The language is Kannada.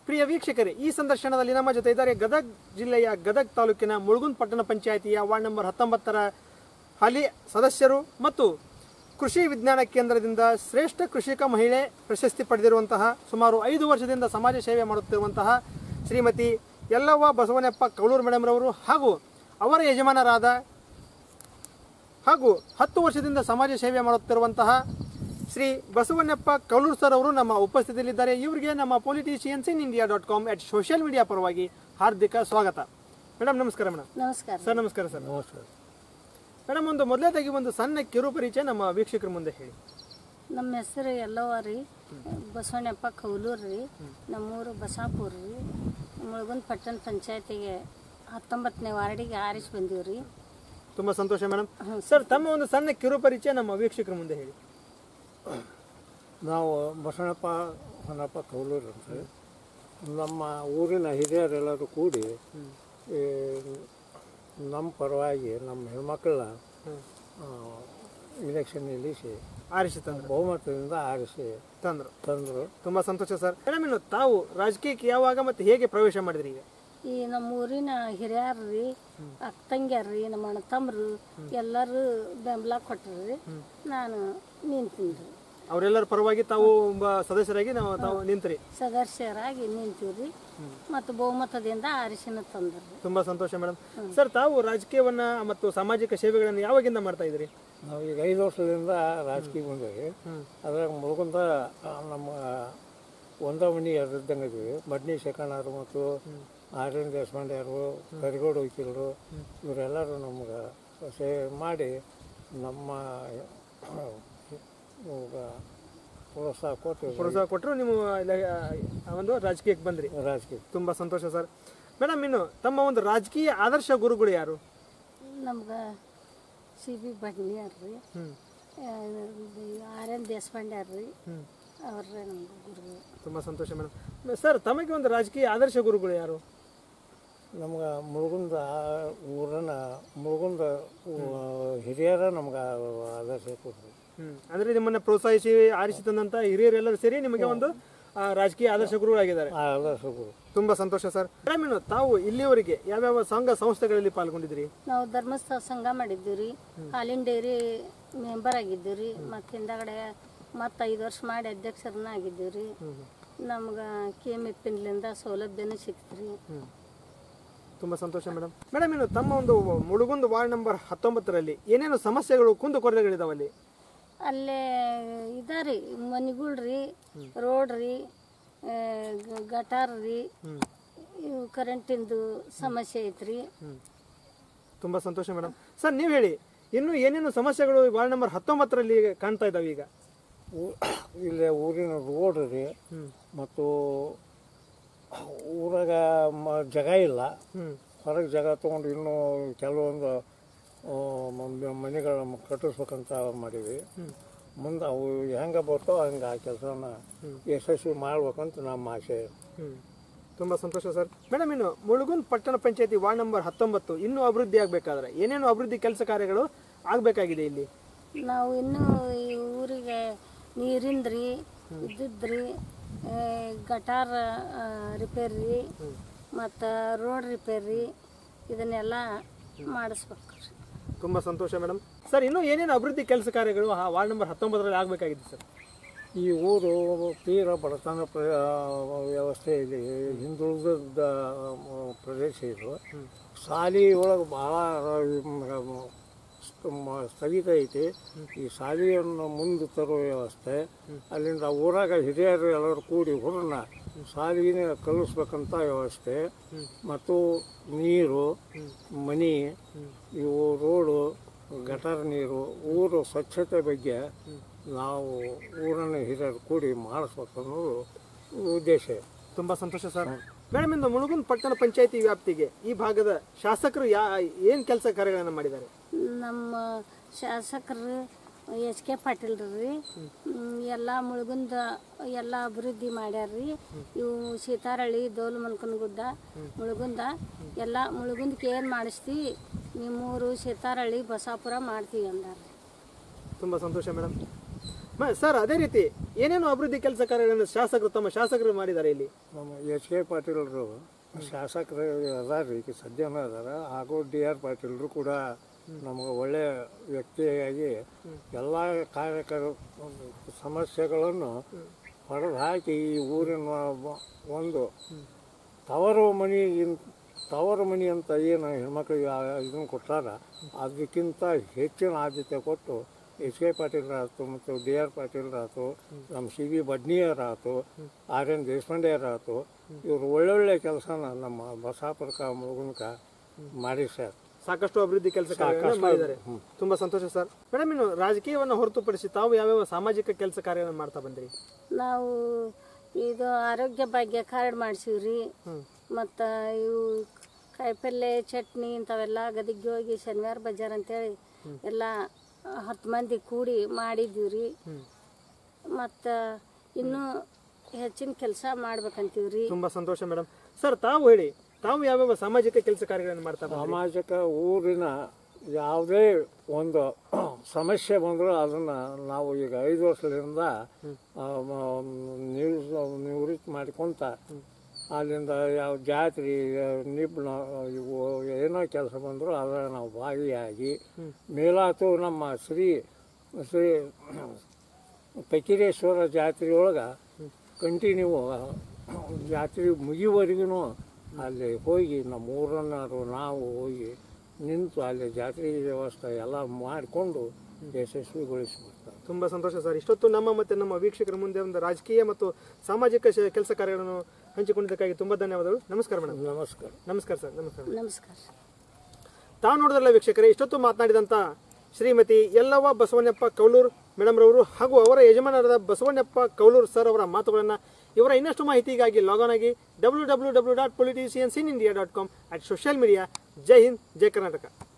ಪ್ರಿಯ ವೀಕ್ಷಕರೇ ಈ ಸಂದರ್ಶನದಲ್ಲಿ ನಮ್ಮ ಜೊತೆ ಇದ್ದಾರೆ ಗದಗ ಜಿಲ್ಲೆಯ ಗದಗ ತಾಲೂಕಿನ ಮುಳುಗುಂದ್ ಪಟ್ಟಣ ಪಂಚಾಯಿತಿಯ ವಾರ್ಡ್ ನಂಬರ್ ಹತ್ತೊಂಬತ್ತರ ಹಾಲಿ ಸದಸ್ಯರು ಮತ್ತು ಕೃಷಿ ವಿಜ್ಞಾನ ಕೇಂದ್ರದಿಂದ ಶ್ರೇಷ್ಠ ಕೃಷಿಕ ಮಹಿಳೆ ಪ್ರಶಸ್ತಿ ಪಡೆದಿರುವಂತಹ ಸುಮಾರು ಐದು ವರ್ಷದಿಂದ ಸಮಾಜ ಸೇವೆ ಮಾಡುತ್ತಿರುವಂತಹ ಶ್ರೀಮತಿ ಯಲ್ಲವ್ವ ಬಸವನಪ್ಪ ಕೌಳೂರು ಮೇಡಮ್ ರವರು ಹಾಗೂ ಅವರ ಯಜಮಾನರಾದ ಹಾಗೂ ಹತ್ತು ವರ್ಷದಿಂದ ಸಮಾಜ ಸೇವೆ ಮಾಡುತ್ತಿರುವಂತಹ ಶ್ರೀ ಬಸವಣ್ಣಪ್ಪ ಕೌಲೂರ್ ಸರ್ ಅವರು ನಮ್ಮ ಉಪಸ್ಥಿತಿಯಲ್ಲಿದ್ದಾರೆ ಇವರಿಗೆ ನಮ್ಮ politicians in India dot com at social media ಪರವಾಗಿ ಹಾರ್ದಿಕ ಸ್ವಾಗತ ಮೇಡಮ್ ನಮಸ್ಕಾರ ಮೇಡಮ್ ನಮಸ್ಕಾರ ಸರ್ ನಮಸ್ಕಾರ ಸರ್ ನಮಸ್ಕಾರ ಮೇಡಮ್ ಒಂದು ಮೊದಲನೇದಾಗಿ ಒಂದು ಸಣ್ಣ ಕಿರು ಪರಿಚಯ ನಮ್ಮ ವೀಕ್ಷಕರ ಮುಂದೆ ಹೇಳಿ ನಮ್ಮ ಹೆಸರು ಎಲ್ಲವ ರೀ ಬಸವಣ್ಣಪ್ಪ ಕೌಲೂರು ರೀ ನಮ್ಮೂರು ಬಸಾಪುರ ರೀ ಮುಳುಗುಂದ್ ಪಟ್ಟಣ ಪಂಚಾಯತಿಗೆ ಹತ್ತೊಂಬತ್ತನೇ ವಾರ್ಡಿಗೆ ಆರಿಸಿ ಬಂದೀವಿ ರೀ ತುಂಬಾ ಸಂತೋಷ ಮೇಡಮ್ ಸರ್ ತಮ್ಮ ಒಂದು ಸಣ್ಣ ಕಿರು ಪರಿಚಯ ನಮ್ಮ ವೀಕ್ಷಕರ ಮುಂದೆ ಹೇಳಿ ನಾವು ಬಸವಣ್ಣಪ್ಪ ಹೊನ್ನಪ್ಪ ಕೌಲೂರು ಅಂತ ನಮ್ಮ ಊರಿನ ಹಿರಿಯರೆಲ್ಲರೂ ಕೂಡಿ ಈ ನಮ್ಮ ಪರವಾಗಿ ನಮ್ಮ ಹೆಣ್ಮಕ್ಳನ್ನ ಇಲೆಕ್ಷನ್ ನಿಲ್ಲಿಸಿ ಆರಿಸಿ ತಂದ್ರು ಬಹುಮತದಿಂದ ಆರಿಸಿ ತಂದ್ರು ತಂದರು ತುಂಬಾ ಸಂತೋಷ ಸರ್ ಮೇಡಮ್ ಇನ್ನು ತಾವು ರಾಜಕೀಯಕ್ಕೆ ಯಾವಾಗ ಮತ್ತೆ ಹೇಗೆ ಪ್ರವೇಶ ಮಾಡಿದ್ರಿ ಈಗ ಈ ನಮ್ಮ ಊರಿನ ಹಿರಿಯರು ರೀ ಅಕ್ಕ ತಂಗ್ಯಾರ ರೀ ನಮ್ಮ ಅಣ್ಣ ತಮ್ಮರು ಎಲ್ಲರೂ ಬೆಂಬಲ ಕೊಟ್ಟರು ರೀ ನಾನು ನಿಂತೀನಿ ರೀ ಅವರೆಲ್ಲರ ಪರವಾಗಿ ತಾವು ಒಬ್ಬ ಸದಸ್ಯರಾಗಿ ನಾವು ತಾವು ನಿಂತ್ರಿ ಸದಸ್ಯರಾಗಿ ನಿಂತೀವಿ ರೀ ಮತ್ತು ಬಹುಮತದಿಂದ ಆರಿಸಿನ ತಂದರು ರೀ ತುಂಬಾ ಸಂತೋಷ ಮೇಡಮ್ ಸರ್ ತಾವು ರಾಜಕೀಯವನ್ನ ಮತ್ತು ಸಾಮಾಜಿಕ ಸೇವೆಗಳನ್ನ ಯಾವಾಗಿಂದ ಮಾಡ್ತಾ ಇದ್ರಿ ನಾವು ಈಗ ಐದು ವರ್ಷದಿಂದ ರಾಜಕೀಯ ಬಂದೇವಿ ಅದ್ರಾಗ ಮುಳುಗುಂದ ಆ, ನಮ್ಮ ಒಂದ ಮನಿ ಎರಡಿದ್ದಂಗೆ ಇದೀವಿ ಬಡ್ನಿ ಶೇಖಣ್ಣರು ಮತ್ತು ಆರ್ ಎನ್ ದೇಶಪಾಂಡೆಯವರು ಕರಿಗೌಡ ವಕೀಲರು ಇವರೆಲ್ಲರೂ ನಮ್ಗೆ ಸೇವೆ ಮಾಡಿ ನಮ್ಮ ಇವಾಗ ಪ್ರೋತ್ಸಾಹ ಕೊಟ್ಟು ಪ್ರೋತ್ಸಾಹ ಕೊಟ್ಟರು ನೀವು ಇಲ್ಲ- ಆ ಒಂದು ರಾಜಕೀಯಕ್ಕೆ ಬಂದ್ರಿ ರಾಜಕೀಯ ತುಂಬಾ ಸಂತೋಷ ಸರ್ ಮೇಡಮ್ ಇನ್ನು ತಮ್ಮ ಒಂದು ರಾಜಕೀಯ ಆದರ್ಶ ಗುರುಗಳು ಯಾರು ನಮ್ಗೆ ಸಿ ಬಿ ಬಡ್ನಿಯಾರ ರೀ ಹ್ಮ್ ಆರ್ ಎನ್ ದೇಶಪಾಂಡ್ಯಾರ ರೀ ಅವ್ರೇ ನಮ್ಗೆ ಗುರುಗಳು ತುಂಬಾ ಸಂತೋಷ ಮೇಡಮ್ ಸರ್ ತಮಗೆ ಒಂದು ರಾಜಕೀಯ ಆದರ್ಶ ಗುರುಗಳು ಯಾರು ನಮ್ಗೆ ಮುಳುಗುಂದ ಊರನ್ನ ಮುಳುಗುಂದ ಹಿರಿಯರ ನಮ್ಗೆ ಆದರ್ಶ ಕೊಟ್ಟರು ಹ್ಮ್ ಅಂದ್ರೆ ನಿಮ್ಮನ್ನ ಪ್ರೋತ್ಸಾಹಿಸಿ ಆರಿಸಿ ತಂದಂತ ಹಿರಿಯರೆಲ್ಲರೂ ಸೇರಿ ನಿಮಗೆ ಒಂದು ಆ, ರಾಜಕೀಯ ಆದರ್ಶ ಗುರುಗಳಾಗಿದ್ದಾರೆ ಆ ಆದರ್ಶ ಗುರು ತುಂಬಾ ಸಂತೋಷ ಸರ್ ಮೇಡಮ್ ಇನ್ನು ತಾವು ಇಲ್ಲಿಯವರೆಗೆ ಯಾವ್ಯಾವ ಸಂಘ ಸಂಸ್ಥೆಗಳಲ್ಲಿ ಪಾಲ್ಗೊಂಡಿದ್ರಿ ನಾವು ಧರ್ಮಸ್ಥಳ ಸಂಘ ಮಾಡಿದ್ದೀವಿ ರೀ ಹಾಲಿನ ಡೈರಿ ಮೆಂಬರ್ ಆಗಿದ್ದೀವಿ ರೀ ಮತ್ತು ಹಿಂದಗಡೆ ಮತ್ತು ಐದು ವರ್ಷ ಮಾಡಿ ಅಧ್ಯಕ್ಷರನ್ನ ಆಗಿದ್ದೀವಿ ರೀ ನಮ್ಗೆ ಕೆ ಎಮ್ ಎಫ್ಪಿನ್ಲಿಂದ ಸೌಲಭ್ಯನೂ ಸಿಕ್ತು ರೀ ತುಂಬಾ ಸಂತೋಷ ಮೇಡಮ್ ಮೇಡಮ್ ಇನ್ನು ತಮ್ಮ ಒಂದು ಮುಳುಗುಂದು ವಾರ್ಡ್ ನಂಬರ್ ಹತ್ತೊಂಬತ್ತರಲ್ಲಿ ಏನೇನು ಸಮಸ್ಯೆಗಳು ಕುಂದು ಕೊರತೆಗಳಿದಾವೆ ಅಲ್ಲಿ ಅಲ್ಲೇ ಇದಾರಿ ಮನಿಗಳು ರೀ ರೋಡ್ ರೀ ಆ, ಗ- ಗಟಾರ್ ರೀ ಇವು ಕರೆಂಟಿಂದು ಸಮಸ್ಯೆ ಐತ್ರಿ ತುಂಬಾ ಸಂತೋಷ ಮೇಡಮ್ ಸರ್ ನೀವು ಹೇಳಿ ಇನ್ನು ಏನೇನು ಸಮಸ್ಯೆಗಳು ವಾರ್ಡ್ ನಂಬರ್ ಹತ್ತೊಂಬತ್ತರಲ್ಲಿ ಕಾಣ್ತಾ ಇದಾವೆ ಈಗ ಊ- ಇಲ್ಲೇ ಊರಿನ ರೋಡ್ ರೀ ಮತ್ತು ಊರಾಗ ಮ ಜಾಗ ಇಲ್ಲ ಹ್ಮ್ ಹೊರಗೆ ಜಾಗ ತೊಗೊಂಡು ಇನ್ನೂ ಕೆಲವೊಂದು ಆ, ಮ- ಮನೆಗಳ ಕಟ್ಟಿಸ್ಬೇಕಂತ ಮಾಡೀವಿ ಮುಂದೆ ಅವು ಹೆಂಗೆ ಬರ್ತಾವ ಹಂಗೆ ಆ ಕೆಲಸನ ಯಶಸ್ವಿ ಮಾಡ್ಬೇಕಂತ ನಮ್ಮ ಆಸೆ ಹ್ಮ್ ತುಂಬಾ ಸಂತೋಷ ಸರ್ ಮೇಡಮ್ ಇನ್ನು ಮುಳುಗುಂದ್ ಪಟ್ಟಣ ಪಂಚಾಯತಿ ವಾರ್ಡ್ ನಂಬರ್ ಹತ್ತೊಂಬತ್ತು ಇನ್ನೂ ಅಭಿವೃದ್ಧಿ ಆಗ್ಬೇಕಾದ್ರೆ ಏನೇನು ಅಭಿವೃದ್ಧಿ ಕೆಲಸ ಕಾರ್ಯಗಳು ಆಗ್ಬೇಕಾಗಿದೆ ಇಲ್ಲಿ ನಾವು ಇನ್ನೂ ಈ ಊರಿಗೆ ನೀರಿಂದ್ರಿ ಇದ್ದಿದ್ರಿ ಆ, ಗಟಾರ ಆ, ರಿಪೇರಿ ಮತ್ತು ರೋಡ್ ರಿಪೇರಿ ಇದನ್ನೆಲ್ಲ ಮಾಡಿಸ್ಬೇಕು ರೀ ತುಂಬಾ ಸಂತೋಷ ಮೇಡಮ್ ಸರ್ ಇನ್ನೂ ಏನೇನು ಅಭಿವೃದ್ಧಿ ಕೆಲಸ ಕಾರ್ಯಗಳು ಆ ವಾರ್ಡ್ ನಂಬರ್ ಹತ್ತೊಂಬತ್ತರಲ್ಲಿ ಆಗ್ಬೇಕಾಗಿದೆ ಸರ್ ಈ ಊರು ತೀರ ಬಡತನ ಪ್ರ ವ್ಯವಸ್ಥೆಯಲ್ಲಿ ಹಿಂದುಳಿದ ಪ್ರದೇಶ ಇದು ಶಾಲಿ ಒಳಗೆ ಭಾಳ ಸ್ಥಗಿತ ಐತಿ ಈ ಶಾಲೆಯನ್ನು ಮುಂದೆ ತರುವ ವ್ಯವಸ್ಥೆ ಅಲ್ಲಿಂದ ಊರಾಗ ಹಿರಿಯರು ಎಲ್ಲರೂ ಕೂಡಿ ಹುರನ್ನ ಶಾಲೆಗೆ ಕಲಿಸ್ಬೇಕಂತ ವ್ಯವಸ್ಥೆ ಮತ್ತು ನೀರು ಮನಿ ಇವು ರೋಡು ಗಟಾರ ನೀರು ಊರು ಸ್ವಚ್ಛತೆ ಬಗ್ಗೆ ನಾವು ಊರನ್ನ ಹಿರಿಯರು ಕೂಡಿ ಮಾಡಿಸ್ಬೇಕು ಅನ್ನೋದು ಉದ್ದೇಶ ತುಂಬಾ ಸಂತೋಷ ಸರ್ ಮೇಡಮ್ ಇಂದು ಮುಳುಗುಂದ್ ಪಟ್ಟಣ ಪಂಚಾಯತಿ ವ್ಯಾಪ್ತಿಗೆ ಈ ಭಾಗದ ಶಾಸಕರು ಯಾ ಏನ್ ಕೆಲಸ ಕಾರ್ಯಗಳನ್ನು ಮಾಡಿದ್ದಾರೆ ನಮ್ಮ ಶಾಸಕರು ಎಚ್ ಕೆ ಪಾಟೀಲ್ ರೀ ಎಲ್ಲ ಮುಳುಗುಂದ ಎಲ್ಲ ಅಭಿವೃದ್ಧಿ ಮಾಡ್ಯಾರ್ರಿ ಇವು ಸೀತಾರಳ್ಳಿ ದೋಲು ಮಲ್ಕನ ಗುಡ್ಡ ಮುಳುಗುಂದ ಎಲ್ಲ ಮುಳುಗುಂದಕ್ಕೆ ಏನು ಮಾಡಿಸ್ತೀವಿ ನಿಮ್ಮೂರು ಸೀತಾರಳ್ಳಿ ಬಸಾಪುರ ಮಾಡ್ತೀವಿ ಅಂದಾರ ತುಂಬಾ ಸಂತೋಷ ಮೇಡಮ್ ಮ- ಸರ್ ಅದೇ ರೀತಿ ಏನೇನು ಅಭಿವೃದ್ಧಿ ಕೆಲಸ ಕಾರ್ಯಗಳನ್ನು ಶಾಸಕರು ತಮ್ಮ ಶಾಸಕರು ಮಾಡಿದ್ದಾರೆ ಇಲ್ಲಿ ನಮ್ಮ ಎಚ್ ಕೆ ಪಾಟೀಲ್ರು ಶಾಸಕರು ಅದಾರ ಈಗ ಸದ್ಯನೂ ಅದಾರ ಹಾಗೂ ಡಿ ಆರ್ ಪಾಟೀಲ್ರು ಕೂಡ ನಮಗೆ ಒಳ್ಳೆ ವ್ಯಕ್ತಿಯಾಗಿ ಎಲ್ಲ ಕಾರ್ಯಕರ ಸಮಸ್ಯೆಗಳನ್ನು ಹೊಡೆದು ಹಾಕಿ ಈ ಊರಿನ ಒ- ಒಂದು ತವರು ಮನಿ ತವರು ಮನಿ ಅಂತ ಏನು ಹೆಣ್ಮಕ್ಳಿಗೆ ಇದನ್ನು ಕೊಟ್ಟಾರ ಅದಕ್ಕಿಂತ ಹೆಚ್ಚಿನ ಆದ್ಯತೆ ಕೊಟ್ಟು ಎಚ್ ಕೆ ಪಾಟೀಲ್ ಆಯ್ತು ಮತ್ತು ಡಿ ಆರ್ ಪಾಟೀಲ್ ಆಯ್ತು ನಮ್ಮ ಸಿ ಬಿ ಬಡ್ನಿಯರ್ ಆಯ್ತು ಆರ್ ಎನ್ ದೇಶಪಾಂಡೆಯರ್ ಆಯ್ತು ಇವರು ಒಳ್ಳೊಳ್ಳೆ ಕೆಲಸನ ನಮ್ಮ ಬಸಾಪುರಕ ಮುಗುನ್ಕ ಮಾಡಿ ಸರ್ ಸಾಕಷ್ಟು ಅಭಿವೃದ್ಧಿ ಕೆಲಸ ಕಾರ್ಯಗಳನ್ನು ಮಾಡಿದ್ದಾರೆ ತುಂಬಾ ಸಂತೋಷ ಸರ್ ಮೇಡಮ್ ಇನ್ನು ರಾಜಕೀಯವನ್ನು ಹೊರತುಪಡಿಸಿ ತಾವು ಯಾವ್ಯಾವ ಸಾಮಾಜಿಕ ಕೆಲಸ ಕಾರ್ಯಗಳನ್ನು ಮಾಡ್ತಾ ಬಂದ್ರಿ ನಾವು ಇದು ಆರೋಗ್ಯ ಭಾಗ್ಯ ಕಾರ್ಡ್ ಮಾಡಿಸಿವ್ರಿ ಮತ್ತು ಇವು ಕಾಯಿಪಲ್ಲೆ ಚಟ್ನಿ ಇಂಥವೆಲ್ಲ ಗದಿಗೆ ಹೋಗಿ ಶನಿವಾರ ಬಜಾರ್ ಅಂತೇಳಿ ಎಲ್ಲ ಹತ್ತು ಮಂದಿ ಕೂಡಿ ಮಾಡಿದ್ದೀವಿ ರೀ ಮತ್ತು ಇನ್ನೂ ಹೆಚ್ಚಿನ ಕೆಲಸ ಮಾಡ್ಬೇಕಂತೀವ್ರಿ ತುಂಬಾ ಸಂತೋಷ ಮೇಡಮ್ ಸರ್ ತಾವು ಹೇಳಿ ತಾವು ಯಾವ್ಯಾವ ಸಾಮಾಜಿಕ ಕೆಲಸ ಕಾರ್ಯಗಳನ್ನು ಮಾಡ್ತಾ ಬಂದ್ರಿ ಸಾಮಾಜಿಕ ಊರಿನ ಯಾವುದೇ ಒಂದು ಸಮಸ್ಯೆ ಬಂದರೂ ಅದನ್ನು ನಾವು ಈಗ ಐದು ವರ್ಷದಿಂದ ಆ, ಮ- ನಿವ್ಸ್ ನಿವೃತ್ತಿ ಮಾಡ್ಕೊಂತ ಅಲ್ಲಿಂದ ಯಾವ ಜಾತ್ರೆ ನಿಬ್ಣ ಇವು ಏನೋ ಕೆಲಸ ಬಂದರೂ ಅದರ ನಾವು ಭಾಗಿಯಾಗಿ ಮೇಲಾತು ನಮ್ಮ ಶ್ರೀ ಶ್ರೀ ಫಕೀರೇಶ್ವರ ಜಾತ್ರೆಯೊಳಗೆ ಕಂಟಿನ್ಯೂ ಜಾತ್ರೆ ಮುಗಿಯುವವರೆಗೂ ಅಲ್ಲಿ ಹೋಗಿ ನಮ್ಮ ಊರನ್ನರು ನಾವು ಹೋಗಿ ನಿಂತು ಅಲ್ಲಿ ಜಾತ್ರೆ ವ್ಯವಸ್ಥೆ ಎಲ್ಲ ಮಾಡಿಕೊಂಡು ಯಶಸ್ವಿಗೊಳಿಸಿಬಿಡ್ತಾರೆ ತುಂಬಾ ಸಂತೋಷ ಸರ್ ಇಷ್ಟೊತ್ತು ನಮ್ಮ ಮತ್ತೆ ನಮ್ಮ ವೀಕ್ಷಕರ ಮುಂದೆ ಒಂದು ರಾಜಕೀಯ ಮತ್ತು ಸಾಮಾಜಿಕ ಕೆಲಸ ಕಾರ್ಯಗಳನ್ನು ಹಂಚಿಕೊಂಡಿದ್ದಕ್ಕಾಗಿ ತುಂಬಾ ಧನ್ಯವಾದಗಳು ನಮಸ್ಕಾರ ಮೇಡಮ್ ನಮಸ್ಕಾರ ನಮಸ್ಕಾರ ಸರ್ ನಮಸ್ಕಾರ ನಮಸ್ಕಾರ ತಾವು ನೋಡಿದ್ರಲ್ಲ ವೀಕ್ಷಕರೇ ಇಷ್ಟೊತ್ತು ಮಾತನಾಡಿದಂಥ ಶ್ರೀಮತಿ ಯಲ್ಲವ್ವ ಬಸವಣ್ಣಪ್ಪ ಕೌಲೂರ್ ಮೇಡಮ್ ರವರು ಹಾಗೂ ಅವರ ಯಜಮಾನರಾದ ಬಸವಣ್ಣಪ್ಪ ಕೌಲೂರ್ ಸರ್ ಅವರ ಮಾತುಗಳನ್ನು ಇವರ ಇನ್ನಷ್ಟು ಮಾಹಿತಿಗಾಗಿ ಲಾಗಾನ್ ಆಗಿ W W W dot politicians in India dot com at social media ಜೈ ಹಿಂದ್ ಜೈ ಕರ್ನಾಟಕ